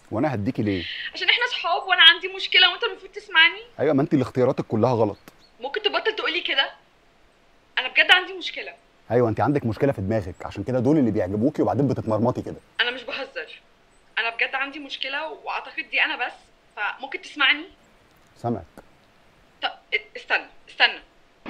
وانا هديكي ليه عشان احنا صحاب وانا عندي مشكله وانت المفروض تسمعني ايوه ما انت اللي اختياراتك كلها غلط ممكن تبطل تقولي كده انا بجد عندي مشكله ايوه انت عندك مشكله في دماغك عشان كده دول اللي بيعجبوكي وبعدين بتتمرمطي كده انا مش بهزر انا بجد عندي مشكله واعتقد دي انا بس فممكن تسمعني سامعك طب استنى استنى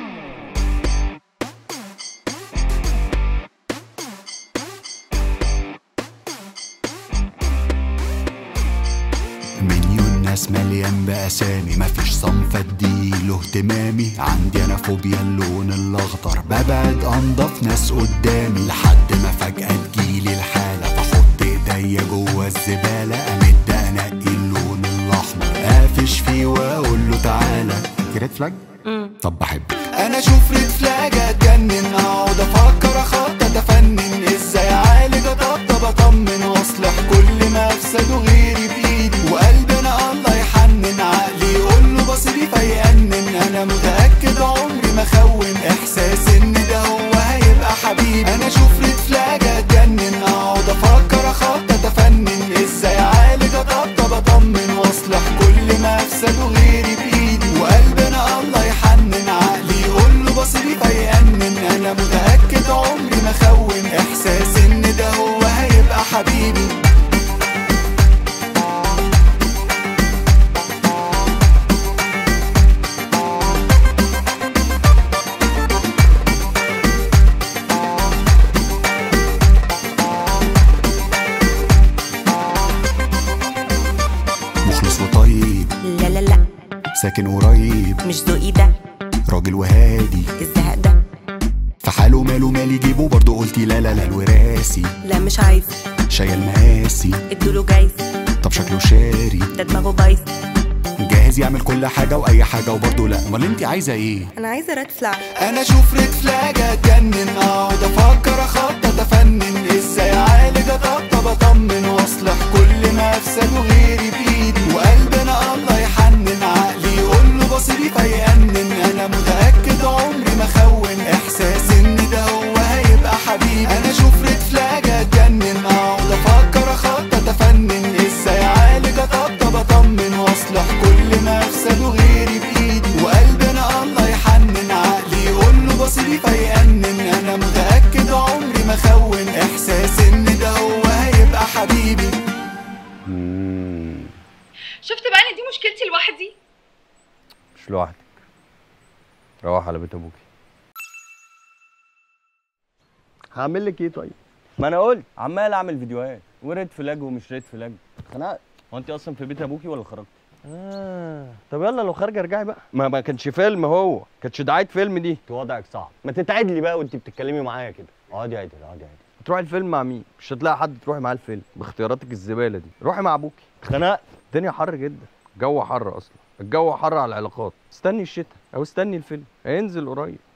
منيو الناس مليان بأسامي مفيش صنف اديله اهتمامي عندي انا فوبيا اللون الاخضر ببعد انضف ناس قدامي لحد ما فجأة تجيلي الحالة بحط ايديا جوه الزبالة امد انقي اللون الاحمر قافش فيه واقول له تعالى ريد فلاج طب بحبك انا اشوف ريد فلاج اتجنن اقعد افكر اخطط افنن ازاي اعالج اطبطب اطمن واصلح كل ما افسد غيري بايدي وقلبي انا الله يحنن عقلي يقول له بصري فيأنن انا متاكد عمري ما خون احساس ان ده هو هيبقى حبيبي انا اشوف ريد فلاج اتجنن اقعد افكر اخطط افنن ازاي اعالج اطبطب اطمن واصلح كل ما افسد غيري بايدي وقلبي انا الله يحنن عقلي يقول له بصري فيأنن انا متاكد عمري ما خون احساس ان ده هو هيبقى حبيبي مخلص وطيب لا لا لا ساكن قريب مش ذوقي ده راجل وهادي الزهق ده في حاله ماله مالي جيبه برضه قلتي لا لا لا الوراثي لا مش عايز شايل مقاسي ادوله جايز طب شكله شاري ده دماغه بايظ جاهز يعمل كل حاجه واي حاجه وبرضه لا امال انت عايزه ايه انا عايزه ريد فلاج انا اشوف ريد فلاج اتجنن اقعد افكر اخطط افنن ازاي اعالج اطبطب اطمن واصلح كل ما افسد غيري بايدي وقلبي انا الله يحنن عقلي يقول له بصري فيأنن انا متاكد عمري ما خون احساس ان ده هو هيبقى حبيبي انا اشوف ريد فلاج اتجنن اقعد افكر اخطط افنن ازاي اعالج اطبطب اطمن واصلح كل ما افسد غيري بايدي وقلبي انا الله يحنن عقلي يقول له بصري فيأنن انا متاكد عمري ما خون احساس ان ده هو هيبقى حبيبي شفت بقى ان دي مشكلتي لوحدي مش لوحدك روح على بيت ابوكي هعمل لك ايه طيب ما انا قلت عمال اعمل فيديوهات وريد فلاج ومش ريد فلاج خنقت هو انت اصلا في بيت ابوكي ولا خرجت اه طب يلا لو خارجه ارجعي بقى ما ما كانش فيلم هو كانتش دعايه فيلم دي انت وضعك صعب ما تتعدلي بقى وانت بتتكلمي معايا كده اقعدي عدل اقعدي عدل تروحي الفيلم مع مين مش هتلاقي حد تروحي معاه الفيلم باختياراتك الزباله دي روحي مع ابوكي خنقت الدنيا حر جدا الجو حر اصلا الجو حر على العلاقات استني الشتاء او استني الفيلم هينزل قريب